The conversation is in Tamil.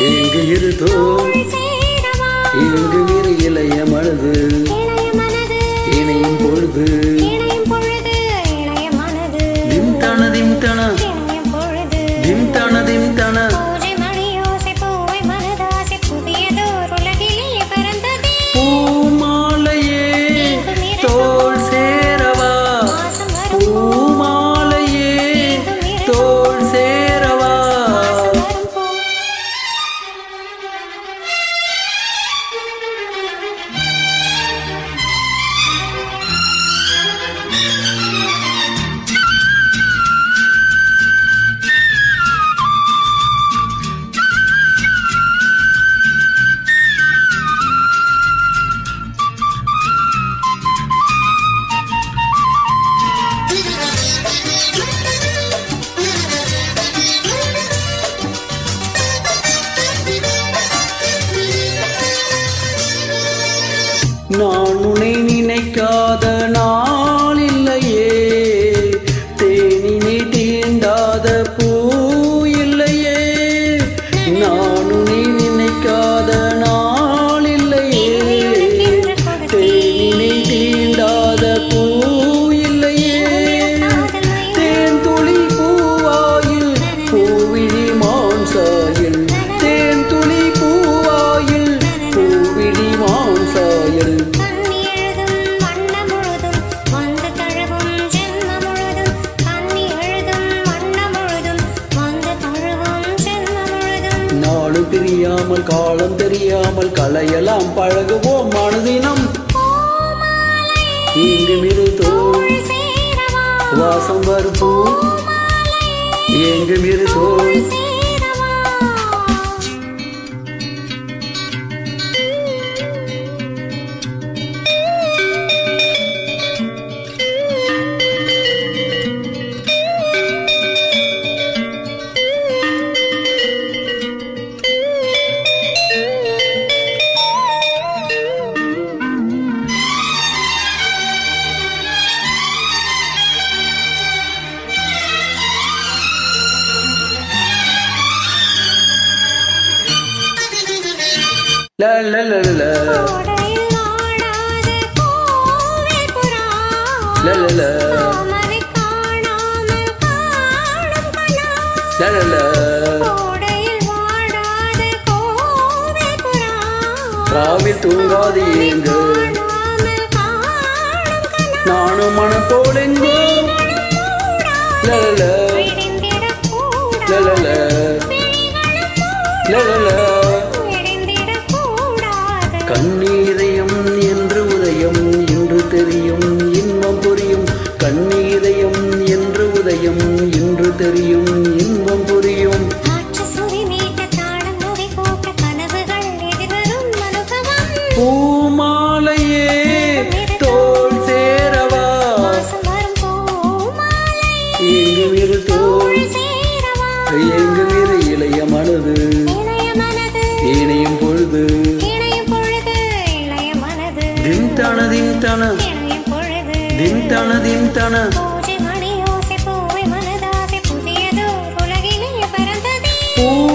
எங்கு இரு தோல் சேரவா எங்கு இரு இளைய மனது இளைய மனது இணையும் பொழுது இணையும் பொழுது இளைய மனது திம் தன திம் தன இணையும் பொழுது திம் தன திம் தன பூஜை மணியோசை பூவை மனதாசை புதியதோர் உலகிலே பிறந்ததே பூமாலையே தோல் சேரவா மாசம் வரும் பூமாலையே தோல் சேரவா மாசம் வரும் போ நான் உன்னை நினைக்காத நாள் இல்லையே தேனினை தீண்டாத பூ இல்லையே நான் உன்னை நினைக்காத நாள் இல்லையே தேனினை தீண்டாத பூ இல்லையே தேன் துளி பூவாயில் பூவிழி மான்சாயில் தேன் துளி பூவாயில் பூவிழி மான்சாயில் கண்ணி எழுதும் வண்ணம் முழுதும் வந்து தழுவும் ஜென்மம் முழுதும் கண்ணி எழுதும் வண்ணம் முழுதும் வந்து தழுவும் ஜென்மம் முழுதும் நாளும் தெரியாமல் காலம் தெரியாமல் கலையெல்லாம் பழகுவோம் மனதினம் இங்கு மிருதோல் சேரவா வாசம் வரும் பூ எங்கு மிருதோல் சேரவா ல ல ல ல ல கோடையில் ஆடாத கோவில் புறா ல ல ல தாமரை காணாமல் காணும் கனா ல ல ல கோடையில் வாடாத கோவில் புறா ராவில் தூங்காது ஏங்கு காணாமல் காணும் கனா நானும் மனம் போலெங்கோ ல ல ல விடிந்திடக்கூடாது ல ல ல ல ல ல விடிந்திடக்கூடாது கண்ணீதயம் என்று உதயம் இன்று தெரியும் இன்பம் புரியும் கண்ணீதயம் என்று உதயம் இன்று தெரியும் இன்பம் புரியும் காற்று சுதி மீட்ட தாளம் நொடி போட்ட கனவுகள் எதிர்வரும் அனுபவம் பூமாலையே தோல் சேரவா வாசம் வரும் பூமாலை எங்கு இரு தோல் சேரவா எங்கு இரு இளைய மனது இளைய மனது இணையும் பொழுது இணையும் பொழுது இளைய மனது தின் தன தின் தன இணையும் பொழுது தின் தன தின் தன பூஜை மணி யோசை பூவை மனதாசை புதியதோர் உலகிலே பிறந்ததே பூ